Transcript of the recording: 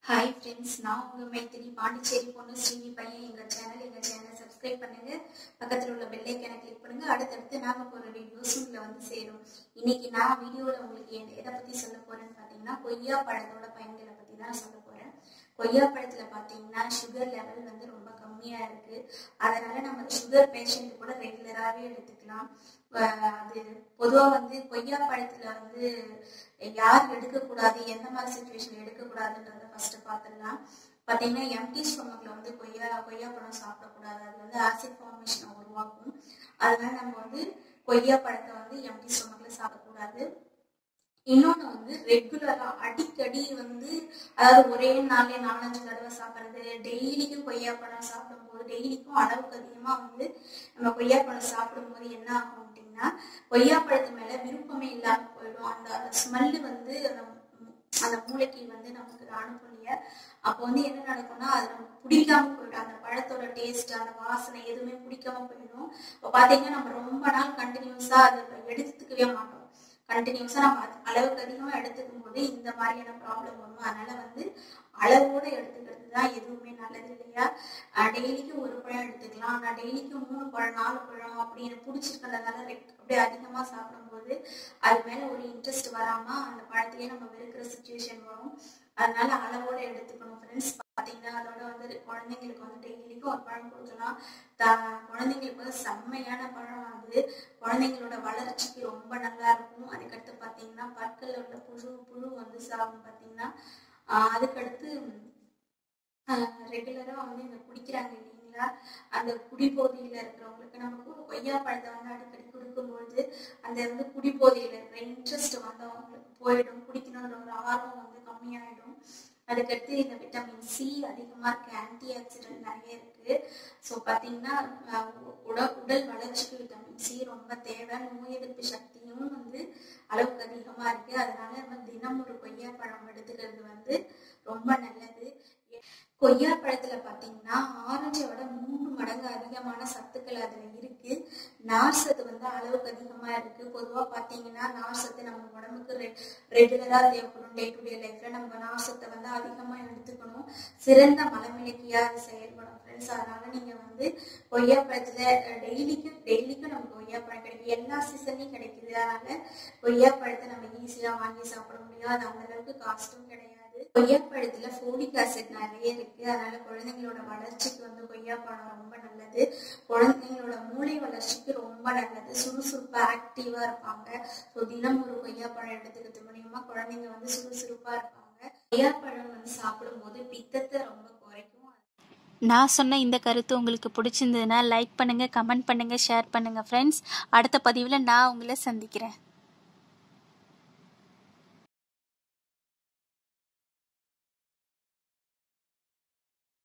hi friends நான் உங்கள் மைத்திரி பாண்டிச்சேரி பொண்ணு ஸ்ரீவி பையன் எங்கள் சேனல் எங்கள் சேனலை சப்ஸ்கிரைப் பண்ணுங்க பக்கத்தில் உள்ள பெல்லைக்கான கிளிக் பண்ணுங்க அடுத்தடுத்து நாங்கள் போகிற வீடியோஸ் உங்களை வந்து சேரும் இன்னைக்கு நான் வீடியோவில் உங்களுக்கு என்ன எதை பற்றி சொல்ல போகிறேன்னு பார்த்தீங்கன்னா கொய்யா பழத்தோட பயன்களை பற்றி தான் சொல்ல போகிறேன் கொய்யா பழத்தில் பார்த்தீங்கன்னா சுகர் லெவல் வந்து ரொம்ப கம்மியாக இருக்குது அதனால நம்ம சுகர் பேஷண்ட் கூட ரெகுலராகவே எடுத்துக்கலாம் அஹ் அது பொதுவாக வந்து கொய்யா பழத்தில் வந்து யார் எடுக்கக்கூடாது எந்த மாதிரி சுச்சுவேஷன் எடுக்கக்கூடாதுன்றத ஃபர்ஸ்ட் பார்த்துடலாம் பார்த்தீங்கன்னா எம்டி ஸ்டொமக்ல வந்து கொய்யா கொய்யா பழம் சாப்பிடக்கூடாது அது வந்து ஆசிட் ஃபார்மேஷனை உருவாக்கும் அதனால நம்ம வந்து கொய்யா பழத்தை வந்து எம்டி ஸ்டொமக்ல சாப்பிடக்கூடாது இன்னொன்று வந்து ரெகுலரா அடிக்கடி வந்து அதாவது ஒரே நாள்ல நாலஞ்சு தடவை சாப்பிட்றது டெய்லிக்கும் கொய்யா பழம் சாப்பிடும்போது டெய்லிக்கும் அளவுக்கு அதிகமாக வந்து நம்ம கொய்யா பழம் சாப்பிடும்போது என்ன ஆகும் அப்படின்னா கொய்யா பழத்து மேல விருப்பமே இல்லாம போயிடும் அந்த ஸ்மெல்லு வந்து அந்த மூ- அந்த மூளைக்கு வந்து நமக்கு அனுப்பும் இல்லையா அப்போ வந்து என்ன நடக்கும்னா அது நமக்கு பிடிக்காம போயிடும் அந்த பழத்தோட டேஸ்ட் அந்த வாசனை எதுவுமே பிடிக்காம போயிடும் இப்போ பார்த்தீங்கன்னா நம்ம ரொம்ப நாள் கண்டினியூஸா அதை எடுத்துக்கவே மாட்டோம் கண்டினியூஸா நம்ம அது அளவுக்கு அதிகமா எடுத்துக்கும் போது இந்த மாதிரியான ப்ராப்ளம் வரும் அதனால வந்து அளவோட எடுத்துக்கிறது தான் எதுவுமே நல்லது இல்லையா டெய்லிக்கு ஒரு பழம் எடுத்துக்கலாம் ஆனால் டெய்லிக்கு மூணு பழம் நாலு பழம் அப்படி எனக்கு பிடிச்சிருக்கிறதுனால ரெக்- அப்படியே அதிகமா சாப்பிடும்போது அது மேல ஒரு இன்ட்ரெஸ்ட் வராம அந்த பழத்தையே நம்ம வெறுக்கிற சுச்சுவேஷன் வரும் அதனால அளவோட எடுத்துக்கணும் ஃப்ரெண்ட்ஸ் பார்த்தீங்கன்னா அதோட வந்து குழந்தைங்களுக்கு வந்து டெய்லிக்கும் ஒரு பழம் கொடுக்கலாம் த- குழந்தைங்களுக்கு வந்து செம்மையான பழம் அது குழந்தைங்களோட வளர்ச்சிக்கு ரொம்ப நல்லா இருக்கும் அதுக்கடுத்து பார்த்தீங்கன்னா பற்கள்ல உள்ள புழு புழு வந்து சாகும் பார்த்தீங்கன்னா ஆஹ் அதுக்கடுத்து ரெகுலராக வந்து இந்த குடிக்கிறாங்க இல்லைங்களா அந்த குடிபோதையில் இருக்கிறவங்களுக்கு நமக்கு ஒரு கொய்யா பழத்தை வந்து அடிக்கடி கொடுக்கும்பொழுது அந்த வந்து குடிபோதையில் இருக்கிற இன்ட்ரெஸ்ட் வந்து அவங்களுக்கு போயிடும் குடிக்கணுன்ற ஒரு ஆர்வம் வந்து கம்மியாயிடும் அதுக்கடுத்து இந்த விட்டமின் சி அதிகமாக இருக்கு ஆன்டி ஆக்சிடென்ட் நிறைய இருக்கு ஸோ பார்த்தீங்கன்னா அஹ் உ- உடல் உடல் வளர்ச்சிக்கு விட்டமின் சி ரொம்ப தேவை நோய் எதிர்ப்பு சக்தியும் வந்து அளவுக்கு அதிகமாக இருக்கு அதனால நம்ம தினம் ஒரு கொய்யா பழம் எடுத்துக்கிறது வந்து ரொம்ப நல்லது கொய்யா பழத்துல பாத்தீங்கன்னா ஆரஞ்சை விட மூன்று மடங்கு அதிகமான சத்துக்கள் அதுல இருக்கு நார் சத்து வந்து அளவுக்கு அதிகமா இருக்கு பொதுவா பாத்தீங்கன்னா நார் சத்து நம்ம உடம்புக்கு ரெ ரெகுலரா தேவைப்படும் டே டு டே லைஃப்ல நம்ம நார் சத்தை வந்து அதிகமா எடுத்துக்கணும் சிறந்த மலமிளக்கியா அது செயல்படும் ஃப்ரெண்ட்ஸ் அதனால நீங்க வந்து கொய்யா பழத்துல டெய்லிக்கும் டெய்லிக்கும் நமக்கு கொய்யா பழம் கிடைக்கும் எல்லா சீசன்லயும் கிடைக்குது அதனால கொய்யா பழத்தை நம்ம ஈஸியா வாங்கி சாப்பிட முடியும் அது அந்த அளவுக்கு காஸ்ட்டும் கிடையாது கொய்யா பழத்துல ஃபோலிக் ஆசிட் நிறைய இருக்கு அதனால குழந்தைங்களோட வளர்ச்சிக்கு வந்து கொய்யா பழம் ரொம்ப நல்லது குழந்தைங்களோட மூளை வளர்ச்சிக்கு ரொம்ப நல்லது சுறுசுறுப்பா ஆக்டிவா இருப்பாங்க ஸோ தினம் ஒரு கொய்யா பழம் எடுத்துக்கிறது மூலியமா குழந்தைங்க வந்து சுறுசுறுப்பா இருப்பாங்க கொய்யா பழம் வந்து சாப்பிடும்போது பித்தத்தை ரொம்ப குறைக்கும் நான் சொன்ன இந்த கருத்து உங்களுக்கு பிடிச்சிருந்ததுன்னா லைக் பண்ணுங்கள் கமெண்ட் பண்ணுங்கள் ஷேர் பண்ணுங்கள் ஃப்ரெண்ட்ஸ் அடுத்த பதிவில் நான் உங்களை சந்திக்கிறேன்